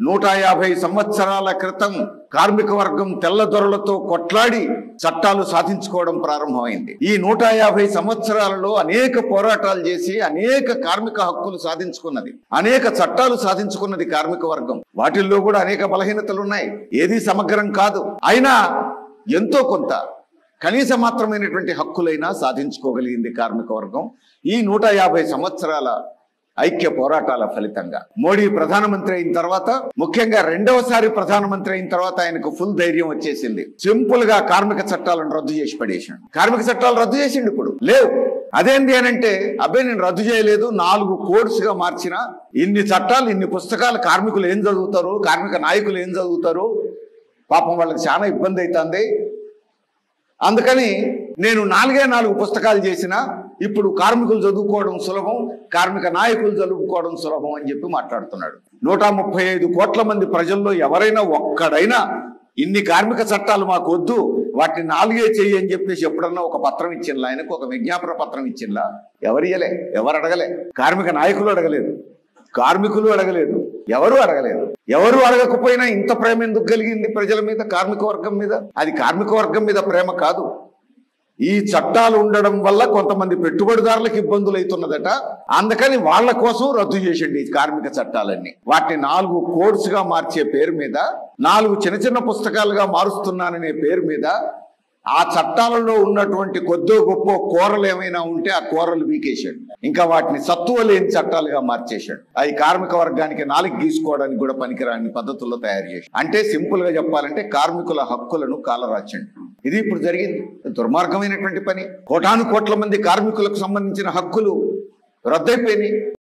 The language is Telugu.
నూట యాభై సంవత్సరాల క్రితం కార్మిక వర్గం తెల్లదొరలతో కొట్లాడి చట్టాలు సాధించుకోవడం ప్రారంభమైంది ఈ నూట యాభై సంవత్సరాలలో అనేక పోరాటాలు చేసి అనేక కార్మిక హక్కులు సాధించుకున్నది అనేక చట్టాలు సాధించుకున్నది కార్మిక వర్గం వాటిల్లో కూడా అనేక బలహీనతలు ఉన్నాయి ఏది సమగ్రం కాదు అయినా ఎంతో కొంత కనీస మాత్రమైనటువంటి హక్కులైనా సాధించుకోగలిగింది కార్మిక వర్గం ఈ నూట యాభై సంవత్సరాల ఐక్య పోరాటాల ఫలితంగా మోడీ ప్రధానమంత్రి అయిన తర్వాత ముఖ్యంగా రెండవసారి ప్రధానమంత్రి అయిన తర్వాత ఆయనకు ఫుల్ ధైర్యం వచ్చేసింది సింపుల్ గా కార్మిక చట్టాలను రద్దు చేసి పడేసాడు కార్మిక చట్టాలు రద్దు చేసిండు ఇప్పుడు లేవు అదేంటి అని అంటే అబ్బాయి నేను రద్దు చేయలేదు నాలుగు కోడ్స్ గా మార్చిన ఇన్ని చట్టాలు ఇన్ని పుస్తకాలు కార్మికులు ఏం చదువుతారు కార్మిక నాయకులు ఏం చదువుతారు పాపం వాళ్ళకి చాలా ఇబ్బంది అవుతుంది అందుకని నేను నాలుగే నాలుగు పుస్తకాలు చేసిన ఇప్పుడు కార్మికులు చదువుకోవడం సులభం కార్మిక నాయకులు చదువుకోవడం సులభం అని చెప్పి మాట్లాడుతున్నాడు నూట ముప్పై ఐదు కోట్ల మంది ప్రజల్లో ఎవరైనా ఒక్కడైనా ఇన్ని కార్మిక చట్టాలు మాకు వద్దు వాటిని నాలుగే చెయ్యి అని చెప్పేసి ఎప్పుడన్నా ఒక పత్రం ఇచ్చిండ్లా ఆయనకు ఒక విజ్ఞాపన పత్రం ఇచ్చిండ్లా ఎవరు ఇయ్యలే ఎవరు అడగలే కార్మిక నాయకులు అడగలేదు కార్మికులు అడగలేదు ఎవరు అడగలేదు ఎవరు అడగకపోయినా ఇంత ప్రేమ ఎందుకు కలిగింది ప్రజల మీద కార్మిక వర్గం మీద అది కార్మిక వర్గం మీద ప్రేమ కాదు ఈ చట్టాలు ఉండడం వల్ల కొంతమంది పెట్టుబడిదారులకు ఇబ్బందులు అవుతున్నదట అందుకని వాళ్ళ కోసం రద్దు చేసిండి ఈ కార్మిక చట్టాలన్నీ వాటిని నాలుగు కోడ్స్ గా మార్చే పేరు మీద నాలుగు చిన్న చిన్న పుస్తకాలుగా మారుస్తున్నాననే పేరు మీద ఆ చట్టాలలో ఉన్నటువంటి కొద్దో గొప్ప కూరలు ఏమైనా ఉంటే ఆ కూరలు వీకేశాడు ఇంకా వాటిని సత్తువ లేని చట్టాలుగా మార్చేశాడు అది కార్మిక వర్గానికి నాలుగు గీసుకోవడానికి కూడా పనికిరాని పద్ధతుల్లో తయారు చేశాడు అంటే సింపుల్ గా చెప్పాలంటే కార్మికుల హక్కులను కాలరాచండి ఇది ఇప్పుడు జరిగింది దుర్మార్గమైనటువంటి పని కోటాను కోట్ల మంది కార్మికులకు సంబంధించిన హక్కులు రద్దయిపోయినాయి